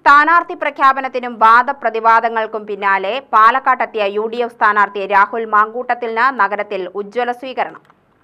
സ്ഥാനാർത്ഥി പ്രഖ്യാപനത്തിനും വാദപ്രതിവാദങ്ങൾക്കും പിന്നാലെ പാലക്കാട്ടെത്തിയ U D F സ്ഥാനാർത്ഥി രാഹുൽ മാങ്കൂട്ടത്തിന് നഗരത്തിൽ ഉജ്ജ്വല സ്വീകരണം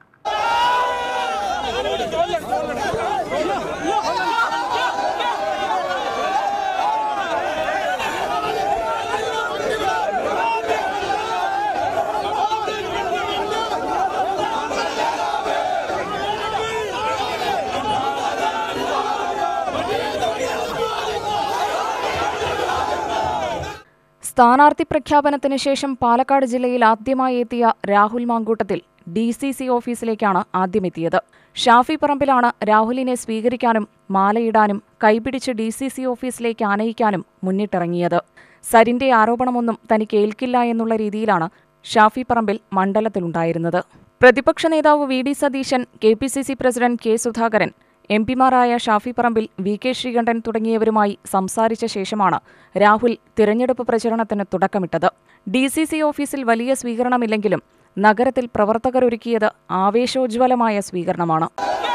സ്ഥാനാർത്ഥി പ്രഖ്യാപനത്തിന് ശേഷം പാലക്കാട് ജില്ലയിൽ ആദ്യമായി എത്തിയ Rahul Mamkootathil D C C ഓഫീസിലേക്കാണ് ആദ്യമെത്തിയത് ഷാഫി പറമ്പിലാണ് രാഹുലിനെ സ്വീകരിക്കാനും മാലയിടാനും കൈപിടിച്ച് ഡി സി സി ഓഫീസിലേക്ക് ആനയിക്കാനും മുന്നിട്ടിറങ്ങിയത് സരിന്റെ ആരോപണമൊന്നും തനിക്ക് ഏൽക്കില്ല എന്നുള്ള രീതിയിലാണ് ഷാഫി പറമ്പിൽ മണ്ഡലത്തിലുണ്ടായിരുന്നത് പ്രതിപക്ഷ നേതാവ് V D Satheesan K P C C president K Sudhakaran M പിമാരായ ഷാഫി പറമ്പിൽ വി കെ ശ്രീകണ്ഠൻ തുടങ്ങിയവരുമായി സംസാരിച്ച ശേഷമാണ് രാഹുൽ തിരഞ്ഞെടുപ്പ് പ്രചരണത്തിന് തുടക്കമിട്ടത് ഡി സി സി ഓഫീസിൽ വലിയ സ്വീകരണമില്ലെങ്കിലും നഗരത്തിൽ പ്രവർത്തകരൊരുക്കിയത് ആവേശോജ്വലമായ സ്വീകരണമാണ്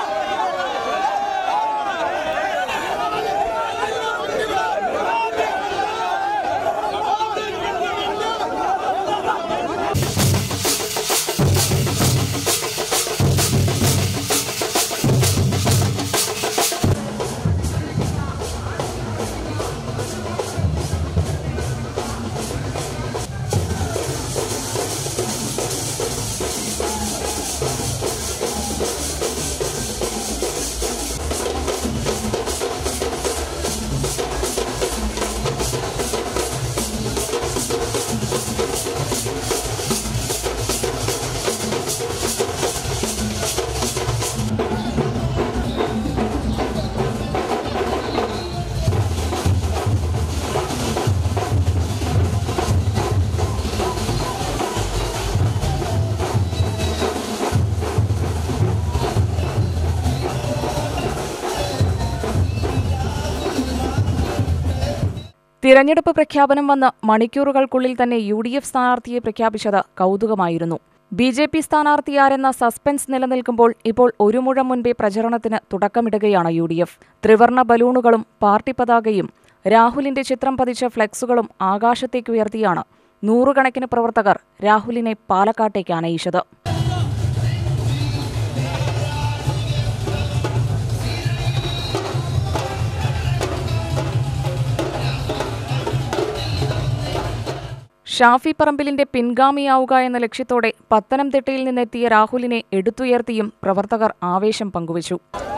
തിരഞ്ഞെടുപ്പ് പ്രഖ്യാപനം വന്ന് മണിക്കൂറുകൾക്കുള്ളിൽ തന്നെ യു ഡി എഫ് സ്ഥാനാർത്ഥിയെ പ്രഖ്യാപിച്ചത് കൗതുകമായിരുന്നു ബി ജെ പി സ്ഥാനാർത്ഥിയാരെന്ന സസ്പെൻസ് നിലനിൽക്കുമ്പോൾ ഇപ്പോൾ ഒരു മുഴം മുൻപേ പ്രചരണത്തിന് തുടക്കമിടുകയാണ് യു ഡി എഫ് ത്രിവർണ ബലൂണുകളും പാർട്ടി പതാകയും രാഹുലിന്റെ ചിത്രം പതിച്ച ഫ്ലെക്സുകളും ആകാശത്തേക്കുയർത്തിയാണ് നൂറുകണക്കിന് പ്രവർത്തകർ രാഹുലിനെ പാലക്കാട്ടേക്ക് ആനയിച്ചത് ഷാഫി പറമ്പിലിന്റെ പിൻഗാമിയാവുക എന്ന ലക്ഷ്യത്തോടെ പത്തനംതിട്ടയിൽ നിന്നെത്തിയ രാഹുലിനെ എടുത്തുയർത്തിയും പ്രവർത്തകർ ആവേശം പങ്കുവച്ചു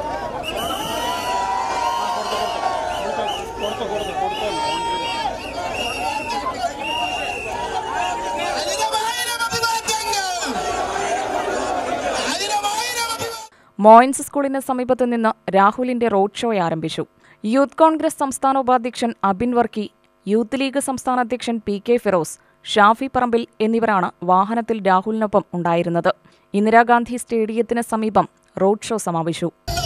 ആയിരമായിരം അഭിവാദ്യങ്ങൾ ആയിരമായിരം അഭിവാദ്യങ്ങൾ മോയിൻസ് സ്കൂളിന് സമീപത്തു നിന്ന് രാഹുലിന്റെ റോഡ് ഷോ ആരംഭിച്ചു യൂത്ത് കോൺഗ്രസ് സംസ്ഥാന ഉപാധ്യക്ഷൻ അബിൻ വർക്കി യൂത്ത് ലീഗ് സംസ്ഥാന അധ്യക്ഷൻ പി കെ ഫിറോസ് ഷാഫി പറമ്പിൽ എന്നിവരാണ് വാഹനത്തിൽ രാഹുലിനൊപ്പം ഉണ്ടായിരുന്നത് ഇന്ദിരാഗാന്ധി സ്റ്റേഡിയത്തിന് സമീപം റോഡ് ഷോ സമാപിച്ചു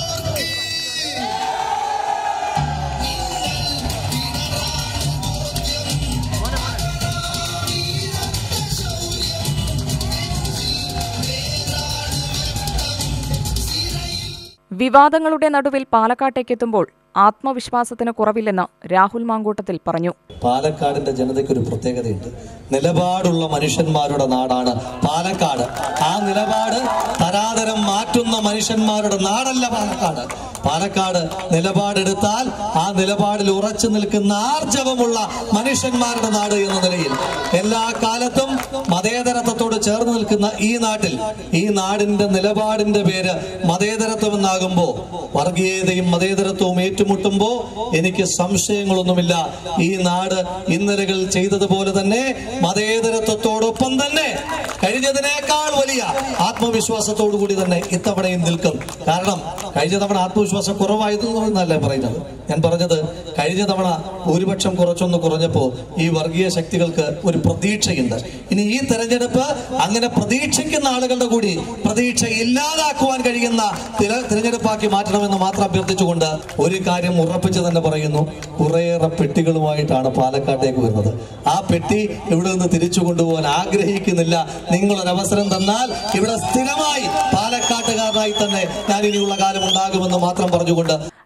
വിവാദങ്ങളുടെ നടുവിൽ പാലക്കാട്ടേക്കെത്തുമ്പോൾ ആത്മവിശ്വാസത്തിന് കുറവില്ലെന്ന് രാഹുൽ മാങ്കൂട്ടത്തിൽ പറഞ്ഞു പാലക്കാടിന്റെ ജനതയ്ക്ക് ഒരു പ്രത്യേകതയുണ്ട് നിലപാടുള്ള മനുഷ്യന്മാരുടെ നാടാണ് പാലക്കാട് ആ നിലപാട് തരാതരം മാറ്റുന്ന മനുഷ്യന്മാരുടെ നാടല്ല പാലക്കാട് പാലക്കാട് നിലപാടെടുത്താൽ ആ നിലപാടിൽ ഉറച്ചു നിൽക്കുന്ന ആർജവമുള്ള മനുഷ്യന്മാരുടെ നാട് എന്ന നിലയിൽ എല്ലാ കാലത്തും മതേതരത്വത്തോട് ചേർന്ന് നിൽക്കുന്ന ഈ നാട്ടിൽ ഈ നാടിന്റെ നിലപാടിന്റെ പേര് മതേതരത്വം എന്നാകുമ്പോ വർഗീയതയും മതേതരത്വവും ഏറ്റുമുട്ടുമ്പോ എനിക്ക് സംശയങ്ങളൊന്നുമില്ല ഈ നാട് ഇന്നലകൾ ചെയ്തതുപോലെ തന്നെ മതേതരത്വത്തോടൊപ്പം തന്നെ കഴിഞ്ഞതിനേക്കാൾ വലിയ ആത്മവിശ്വാസത്തോടു കൂടി തന്നെ ഇത്തവണയും നിൽക്കും കാരണം കഴിഞ്ഞ തവണ ആത്മവിശ്വാസം കുറവായിരുന്നു എന്നല്ല പറയുന്നത് ഞാൻ പറഞ്ഞത് കഴിഞ്ഞ തവണ ഭൂരിപക്ഷം കുറച്ചൊന്ന് കുറഞ്ഞപ്പോ ഈ വർഗീയ ശക്തികൾക്ക് ഒരു പ്രതീക്ഷയുണ്ട് ഇനി ഈ തെരഞ്ഞെടുപ്പ് അങ്ങനെ പ്രതീക്ഷിക്കുന്ന ആളുകളുടെ കൂടി പ്രതീക്ഷ ഇല്ലാതാക്കുവാൻ കഴിയുന്ന തിര- തിരഞ്ഞെടുപ്പാക്കി മാറ്റണമെന്ന് മാത്രം അഭ്യർത്ഥിച്ചുകൊണ്ട് ഒരു കാര്യം ഉറപ്പിച്ച് തന്നെ പറയുന്നു കുറേയേറെ പെട്ടികളുമായിട്ടാണ് പാലക്കാട്ടേക്ക് വരുന്നത് ആ പെട്ടി ഇവിടെ നിന്ന് തിരിച്ചു കൊണ്ടുപോകാൻ ആഗ്രഹിക്കുന്നില്ല നിങ്ങളൊരവസരം തന്നാൽ ഇവിടെ സ്ഥിരമായി പാലക്കാട്ടുകാരനായി തന്നെ ഞാൻ ഇനിയുള്ള കാലം ഉണ്ടാകുമെന്ന് മാത്രം പറഞ്ഞുകൊണ്ട്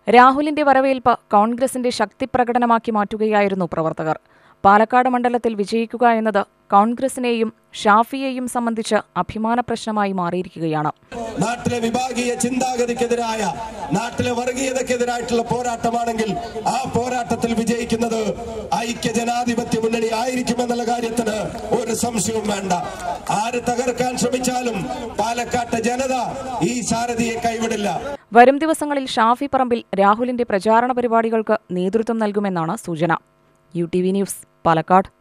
രാഹുലിന്റെ വരവേൽപ്പ് കോൺഗ്രസിന്റെ ശക്തിപ്രകടനമാക്കി മാറ്റുകയായിരുന്നു പ്രവർത്തകർ പാലക്കാട് മണ്ഡലത്തിൽ വിജയിക്കുക എന്നത് കോൺഗ്രസിനെയും ഷാഫിയെയും സംബന്ധിച്ച് അഭിമാന പ്രശ്നമായി മാറിയിരിക്കുകയാണ് നാട്ടിലെ വിഭാഗീയ ചിന്താഗതിക്കെതിരായ നാട്ടിലെ വർഗീയതക്കെതിരായിട്ടുള്ള പോരാട്ടമാണെങ്കിൽ ആ പോരാട്ടത്തിൽ വിജയിക്കുന്നത് ഐക്യ ജനാധിപത്യ മുന്നണി ആയിരിക്കുമെന്നുള്ള കാര്യത്തിന് ഒരു സംശയവും വേണ്ട ആര് തകർക്കാൻ ശ്രമിച്ചാലും പാലക്കാട്ടെ ജനത ഈ സാരഥിയെ കൈവിടില്ല വരും ദിവസങ്ങളിൽ ഷാഫി പറമ്പിൽ രാഹുലിന്റെ പ്രചാരണ പരിപാടികൾക്ക് നേതൃത്വം നൽകുമെന്നാണ് സൂചന U T V news Palakkad